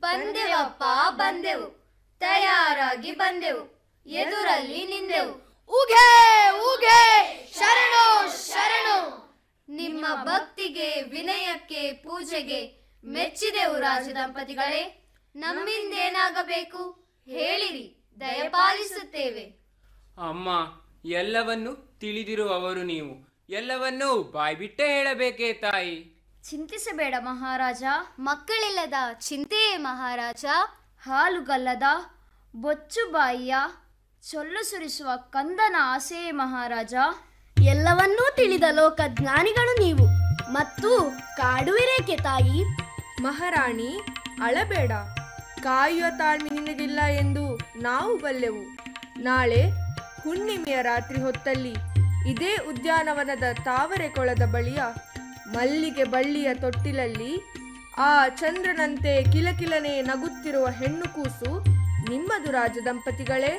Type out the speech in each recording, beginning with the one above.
ಬಂದೆವಪ್ಪ ಬಂದೆವು ತಯಾರಾಗಿ ಬಂದೆವು ಎದುರಲ್ಲಿ ನಿಂದೆವು ಉಗೆ ಉಗೆ ಶರಣು ಶರಣು ನಿಮ್ಮ ಭಕ್ತಿಗೆ ವಿನಯಕ್ಕೆ ಪೂಜೆಗೆ ಮೆಚ್ಚಿದೆವು ರಾಜ ದಂಪತಿಗಳೇ ನಮ್ಮಿಂದೇನಾಗಬೇಕು ಹೇಳಿರಿ ದಯಪಾಲಿಸುತ್ತೇವೆ ಅಮ್ಮ ಎಲ್ಲವನ್ನು ತಿಳಿದಿರುವವರು ನೀವು ಎಲ್ಲವನ್ನೂ ಬಾಯ್ಬಿಟ್ಟೇ ಹೇಳಬೇಕೇ ತಾಯಿ ಚಿಂತಿಸಬೇಡ ಮಹಾರಾಜ ಮಕ್ಕಳಿಲ್ಲದ ಚಿಂತೆಯೇ ಮಹಾರಾಜ ಹಾಲುಗಲ್ಲದ ಬೊಚ್ಚು ಬಾಯಿಯ ಚೊಲ್ಲು ಸುರಿಸುವ ಕಂದನ ಆಸೆಯೇ ಮಹಾರಾಜ ಎಲ್ಲವನ್ನೂ ತಿಳಿದ ಲೋಕ ಜ್ಞಾನಿಗಳು ನೀವು ಮತ್ತು ಕಾಡುವಿರೇಕೆ ತಾಯಿ ಮಹಾರಾಣಿ ಅಳಬೇಡ ಕಾಯುವ ತಾಳ್ಮೆ ನಿನಗಿಲ್ಲ ಎಂದು ನಾವು ಬಲ್ಲೆವು ನಾಳೆ ಹುಣ್ಣಿಮೆಯ ರಾತ್ರಿ ಹೊತ್ತಲ್ಲಿ ಇದೇ ಉದ್ಯಾನವನದ ತಾವರೆ ಕೊಳದ ಬಳಿಯ ಮಲ್ಲಿಗೆ ಬಳ್ಳಿಯ ತೊಟ್ಟಿಲಲ್ಲಿ ಆ ಚಂದ್ರನಂತೆ ಕಿಲಕಿಲನೆ ನಗುತ್ತಿರುವ ಹೆಣ್ಣು ಕೂಸು ನಿಮ್ಮದು ರಾಜ ದಂಪತಿಗಳೇ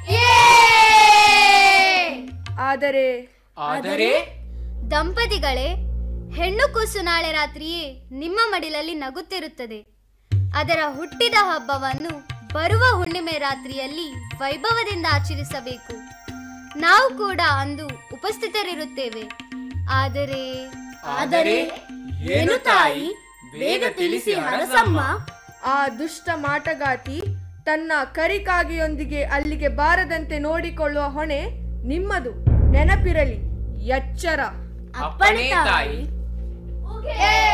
ಆದರೆ ಆದರೆ ದಂಪತಿಗಳೇ ಹೆಣ್ಣು ಕೂಸು ನಾಳೆ ರಾತ್ರಿಯೇ ನಿಮ್ಮ ಮಡಿಲಲ್ಲಿ ನಗುತ್ತಿರುತ್ತದೆ ಅದರ ಹುಟ್ಟಿದ ಹಬ್ಬವನ್ನು ಬರುವ ಹುಣ್ಣಿಮೆ ರಾತ್ರಿಯಲ್ಲಿ ವೈಭವದಿಂದ ಆಚರಿಸಬೇಕು ನಾವು ಕೂಡ ಅಂದು ಉಪಸ್ಥಿತರಿರುತ್ತೇವೆ ಆದರೆ ಆದರೆ ಏನು ತಾಯಿ ಬೇಗ ತಿಳಿಸಿ ಹರಸಮ್ಮ ಆ ದುಷ್ಟ ಮಾಟಗಾತಿ ತನ್ನ ಕರಿಕಾಗಿಯೊಂದಿಗೆ ಅಲ್ಲಿಗೆ ಬಾರದಂತೆ ನೋಡಿಕೊಳ್ಳುವ ಹೊಣೆ ನಿಮ್ಮದು ನೆನಪಿರಲಿ ಎಚ್ಚರ ಅಪ್ಪಣೆ ತಾಯಿ